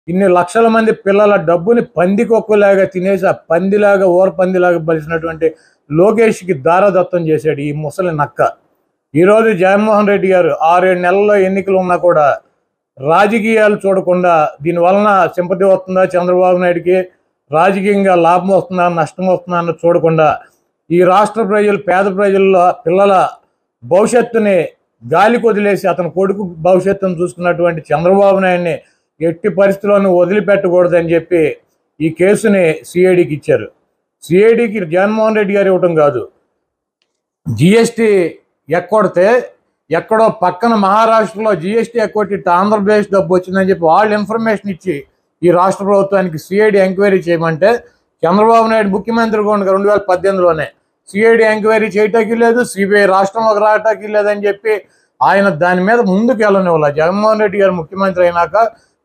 ఇన్ని లక్షల మంది పిల్లల డబ్బుని పందికొక్కులాగా తినేసి ఆ పందిలాగా ఊర పందిలాగా బలిసినటువంటి లోకేష్కి దారదత్తం చేశాడు ఈ ముసలి నక్క ఈరోజు జగన్మోహన్ రెడ్డి గారు ఆరేడు నెలల్లో ఎన్నికలు ఉన్నా కూడా రాజకీయాలు చూడకుండా దీని వలన సింపతి వస్తుందా చంద్రబాబు నాయుడికి రాజకీయంగా లాభం వస్తుందా నష్టం వస్తుందా అన్నది చూడకుండా ఈ రాష్ట్ర ప్రజలు పేద ప్రజల్లో పిల్లల భవిష్యత్తుని గాలి కొదిలేసి అతని కొడుకు భవిష్యత్తును చూస్తున్నటువంటి చంద్రబాబు నాయుడిని ఎట్టి పరిస్థితుల్లోనూ వదిలిపెట్టకూడదని చెప్పి ఈ కేసుని సిఐడికి ఇచ్చారు సిఐడికి జగన్మోహన్ రెడ్డి గారు ఇవ్వటం కాదు జిఎస్టి ఎక్కొడితే ఎక్కడో పక్కన మహారాష్ట్రలో జిఎస్టీ ఎక్కొట్టి ఇటు ఆంధ్రప్రదేశ్ డబ్బు వచ్చిందని చెప్పి వాళ్ళు ఇన్ఫర్మేషన్ ఇచ్చి ఈ రాష్ట్ర ప్రభుత్వానికి సిఐడి ఎంక్వైరీ చేయమంటే చంద్రబాబు నాయుడు ముఖ్యమంత్రిగా ఉండగా రెండు వేల పద్దెనిమిదిలోనే సిఐడి ఎంక్వైరీ చేయటానికి లేదు సిబిఐ రాష్ట్రంలోకి రావటానికి లేదని చెప్పి ఆయన దాని మీద ముందుకు వెళ్ళనివ్వాలి జగన్మోహన్ రెడ్డి గారు ముఖ్యమంత్రి అయినాక